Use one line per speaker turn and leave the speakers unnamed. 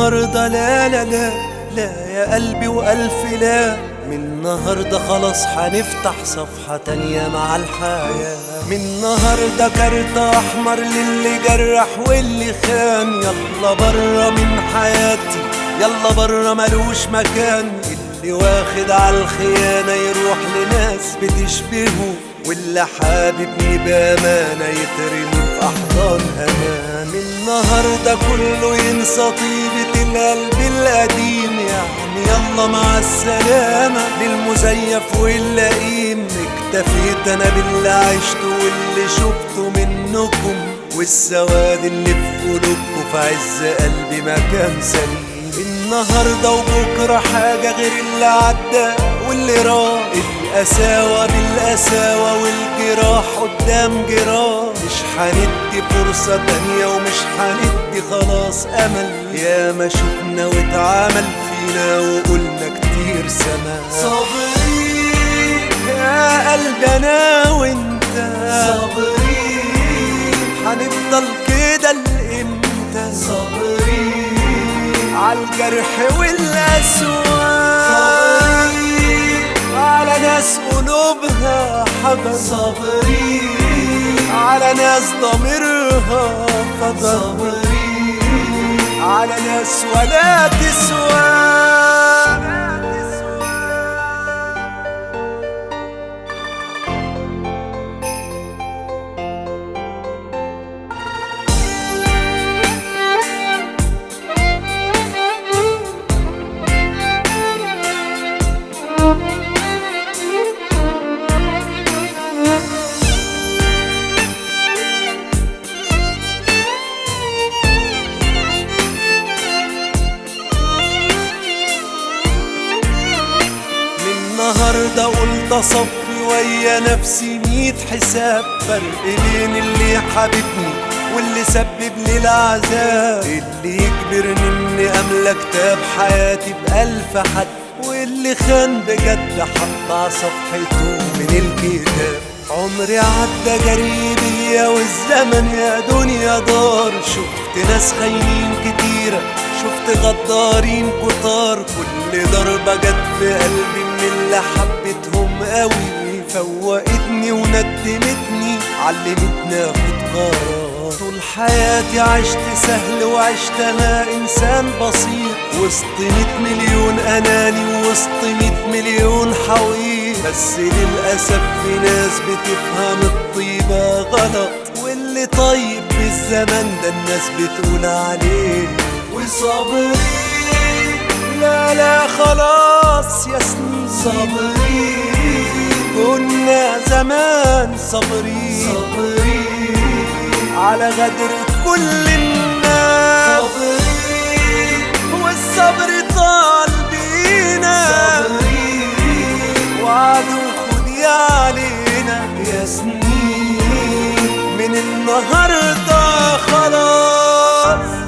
النهاردة لا لا لا لا يا قلبي وألف لا من النهاردة خلاص هنفتح صفحة تانية مع الحياة من النهاردة كارت أحمر للي جرح واللي خان يلا برا من حياتي يلا برا ملوش مكان اللي واخد على الخيانة يروح لناس بتشبهه واللي حاببني بأمانة يترمي في أحضان أمان من النهاردة كله ينسى طيبة القلب القديم يعني يلا مع السلامة للمزيف واللئيم اكتفيت أنا باللي عشته واللي شفته منكم والسواد اللي في قلوبكم في عز قلبي مكان سليم النهارده وبكره حاجه غير اللي عدى واللي راح القساوه بالقساوه والجراح قدام جراح مش هندي فرصه تانيه ومش هندي خلاص امل يا ما شفنا واتعمل فينا وقلنا كتير سما
صابرين
يا قلبي انا وانت
صابرين
هنفضل كده لامتى
صابرين
عالجرح والأسوار
صابرين
على ناس قلوبها حبل
صابرين
على ناس ضميرها فضل
صابرين
على ناس ولا تسوى من النهاردة قلت أصفي ويا نفسي ميت حساب فرق بين اللي حبيبني واللي سبب لي العذاب اللي يجبرني اني املى كتاب حياتي بألف حد واللي خان بجد حط على صفحته من الكتاب عمري عدى جري بيا والزمن يا دنيا دار شفت ناس خاينين كتيرة شفت غدارين كتار كل ضربة جت في قلبي من اللي حبيتهم قوي فوقتني وندمتني علمتني اخد قرار طول حياتي عشت سهل وعشت انا انسان بسيط وسط مية مليون اناني وسط مية مليون حويط بس للاسف في ناس بتفهم الطيبة غلط واللي طيب بالزمن ده الناس بتقول عليه
وصابرين
لا لا خلاص يا سنين
صابرين
كنا زمان صابرين
صابرين
على غدر كل الناس
صابرين
والصبر طال بينا
صابرين
وعدوا خدي علينا
يا سنين
من النهارده خلاص